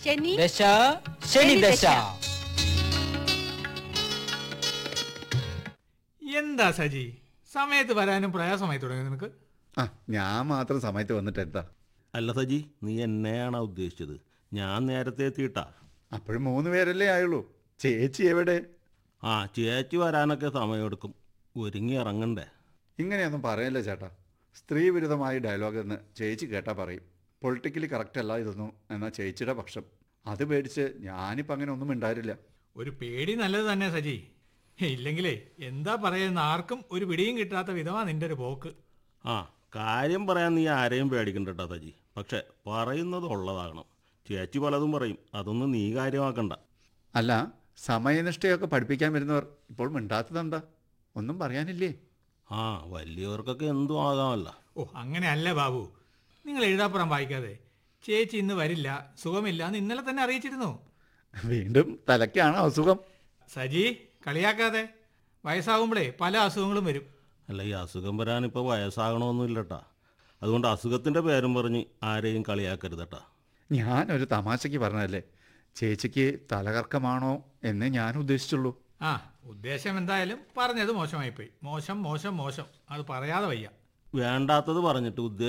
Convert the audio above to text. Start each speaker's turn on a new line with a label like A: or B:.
A: ശനി
B: ദശ ശനി ദശ
C: എന്താ സജി സമയത്ത് വരാനും പ്രയാസമായി തുടങ്ങി നിനക്ക്
D: ആ ഞാൻ മാത്രം സമയത്ത് വന്നിട്ട് എന്താ
E: അല്ല സജി നീ എന്നെയാണോ ഉദ്ദേശിച്ചത് ഞാൻ നേരത്തെ എത്തിയിട്ടാ
D: അപ്പോഴും മൂന്ന് പേരല്ലേ ആയുള്ളൂ ചേച്ചി എവിടെ
E: ആ ചേച്ചി വരാനൊക്കെ സമയമെടുക്കും ഒരുങ്ങി ഇറങ്ങണ്ടേ
D: ഇങ്ങനെയൊന്നും പറയല്ലേ ചേട്ടാ സ്ത്രീ വിരുദ്ധമായ ഡയലോഗ് എന്ന് ചേച്ചി കേട്ടാ പറയും പൊളിറ്റിക്കലി കറക്റ്റ് അല്ല ഇതൊന്നും എന്നാ ചേച്ചിയുടെ പക്ഷം അത് പേടിച്ച് ഞാനിപ്പോൾ അങ്ങനെ ഒന്നും ഉണ്ടായില്ല
C: ഒരു പേടി നല്ലത് തന്നെ സജി ഇല്ലെങ്കിലേ എന്താ പറയുന്ന ആർക്കും ഒരു പിടിയും കിട്ടാത്ത വിധമാ നിന്റെ ഒരു പോക്ക്
E: ആ കാര്യം പറയാൻ നീ ആരെയും പേടിക്കണ്ട കേട്ടോ സജി പക്ഷെ പറയുന്നത് ഉള്ളതാകണം ചേച്ചി പലതും പറയും അതൊന്നും നീ കാര്യമാക്കണ്ട
D: അല്ല സമയനിഷ്ഠയൊക്കെ പഠിപ്പിക്കാൻ വരുന്നവർ ഇപ്പോൾ മിണ്ടാത്തതെന്താ ഒന്നും പറയാനില്ലേ
E: ആ വലിയവർക്കൊക്കെ എന്തും ആകാമല്ല
C: ഓ അങ്ങനെയല്ല ബാബു നിങ്ങൾ എഴുതാപ്പുറം വായിക്കാതെ ചേച്ചി ഇന്ന് വരില്ല സുഖമില്ല എന്ന് ഇന്നലെ തന്നെ അറിയിച്ചിരുന്നു
D: വീണ്ടും തലയ്ക്കാണ് അസുഖം
C: സജി കളിയാക്കാതെ വയസ്സാകുമ്പോഴേ പല അസുഖങ്ങളും വരും
E: അല്ല ഈ അസുഖം വരാനിപ്പോൾ വയസ്സാകണമെന്നില്ല കേട്ടാ അതുകൊണ്ട് അസുഖത്തിൻ്റെ പേരും പറഞ്ഞ് ആരെയും കളിയാക്കരുത് കേട്ടാ
D: ഞാനൊരു തമാശയ്ക്ക് പറഞ്ഞതല്ലേ ചേച്ചിക്ക് തലകർക്കമാണോ എന്നേ ഞാൻ ഉദ്ദേശിച്ചുള്ളൂ
C: ആ ഉദ്ദേശം എന്തായാലും പറഞ്ഞത് മോശമായിപ്പോയി മോശം മോശം മോശം അത് പറയാതെ വയ്യ
E: വേണ്ടാത്തത് പറഞ്ഞിട്ട് ഉദ്ദേശം